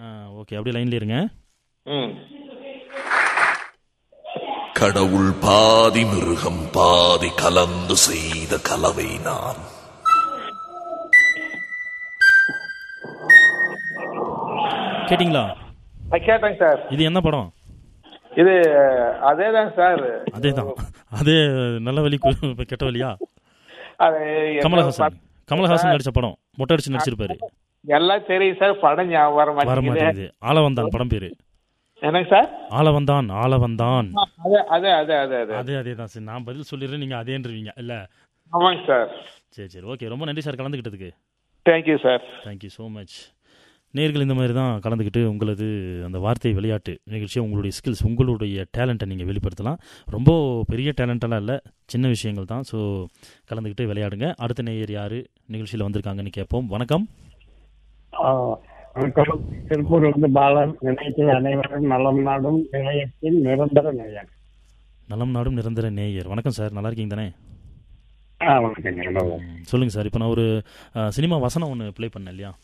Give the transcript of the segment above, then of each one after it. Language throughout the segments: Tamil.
ஓகே அப்படியே லைன்ல இருங்க ம் கடவுள் பாதி மிருகம் பாதி கலந்து செய்த கலவை நான் கேட்டிங்களா நான் கேட்டேங்க சார் இது என்ன படம் இது அதே தான் சார் அதே தான் அதே நல்ல வழி கு- கெட்ட வழியா அது என்ன கமலஹாசன் படம்? கமலஹாசன் நடிச்ச படம் மொட்டை அடிச்சு நடிச்சிருப்பாரு எல்லாம் தெரியும் சார் படம் ஞாபகம் வர வர மாட்டேங்குது மாட்டேங்குது ஆள வந்தான் படம் பேரு என்னங்க சார் ஆள வந்தான் ஆள வந்தான் அதே அதே அதே அதே அதே அதே அதே தான் சார் நான் பதில் சொல்லிடுறேன் நீங்க அதேன்றீங்க இல்ல ஆமாங்க சார் சரி சரி ஓகே ரொம்ப நன்றி சார் கலந்துக்கிட்டதுக்கு thank you sir thank you so much நேர்கள் இந்த மாதிரி தான் கலந்துக்கிட்டு உங்களது அந்த வார்த்தை விளையாட்டு நிகழ்ச்சியை உங்களுடைய ஸ்கில்ஸ் உங்களுடைய டேலண்ட்டை நீங்கள் வெளிப்படுத்தலாம் ரொம்ப பெரிய டேலண்டெல்லாம் இல்லை சின்ன விஷயங்கள் தான் ஸோ கலந்துக்கிட்டு விளையாடுங்க அடுத்த நேயர் யார் நிகழ்ச்சியில் வந்திருக்காங்கன்னு கேட்போம் வணக்கம் வணக்கம் திருப்பூர் வந்து பாலன் நிலையத்தில் அனைவரும் நலம் நாடும் நிலையத்தில் நிரந்தர நேயர் நலம் நாடும் நிரந்தர நேயர் வணக்கம் சார் நல்லா இருக்கீங்க தானே ஆ வணக்கம் நல்லது. ம், சொல்லுங்க சார் இப்போ நான் ஒரு அஹ், சினிமா வசனம் ஒன்று ப்ளே பண்ணேன் இல்லையா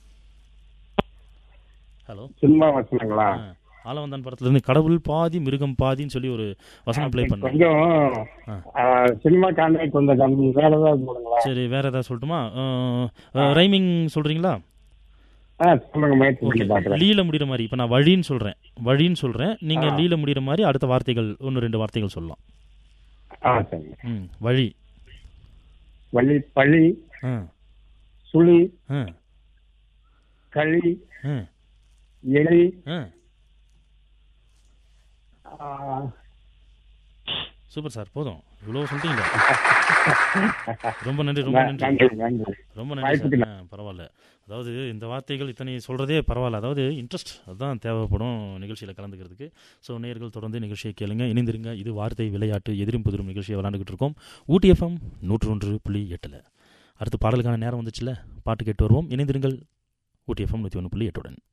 ஹலோ சினிமா வசனங்களா ஆலவந்தான் படத்துலேருந்து கடவுள் பாதி மிருகம் பாதின்னு சொல்லி ஒரு வசனம் ப்ளே பண்ணேன் கொஞ்சம் ஆ. ஆ, சினிமா காண்டே கொஞ்சம் கம்மி வேற ஏதாவது போடுங்களா சரி வேற ஏதாவது சொல்லட்டுமா ரைமிங் சொல்றீங்களா ஆ சொல்லுங்க முயற்சி ஓகே பண்ணி பாக்குறேன் லீல முடிகிற மாதிரி இப்போ நான் வழின்னு சொல்றேன் வழின்னு சொல்றேன் நீங்க ஆ. லீல முடிகிற மாதிரி அடுத்த வார்த்தைகள் ஒன்று ரெண்டு வார்த்தைகள் சொல்லலாம் ஆ சரி ம் வழி வள்ளி பள்ளி ஆ சுழி ஆ களி ஆ எலி ஆ ஆ, சூப்பர் சார் போதும் இவ்வளோ சொல்லிட்டீங்களா ரொம்ப நன்றி ரொம்ப நன்றி நன்றி நன்றி ரொம்ப நன்றி வாய்ப்புக்கு சார் ஆ, பரவாயில்ல அதாவது இந்த வார்த்தைகள் இத்தனை சொல்கிறதே பரவாயில்ல அதாவது இன்ட்ரெஸ்ட் அதுதான் தேவைப்படும் நிகழ்ச்சியில் கலந்துக்கிறதுக்கு ஸோ நேயர்கள் தொடர்ந்து நிகழ்ச்சியை கேளுங்க இணைந்திருங்க இது வார்த்தை விளையாட்டு எதிரும் புதிரும் நிகழ்ச்சியை விளாண்டுக்கிட்டு இருக்கோம் ஊட்டி எஃப்எம் நூற்று ஒன்று புள்ளி எட்டில் அடுத்து பாடலுக்கான நேரம் வந்துச்சுல பாட்டு கேட்டு வருவோம் இணைந்திருங்கள் ஊட்டி எஃப்எம் நூற்றி ஒன்று புள்ளி எட்டுடன்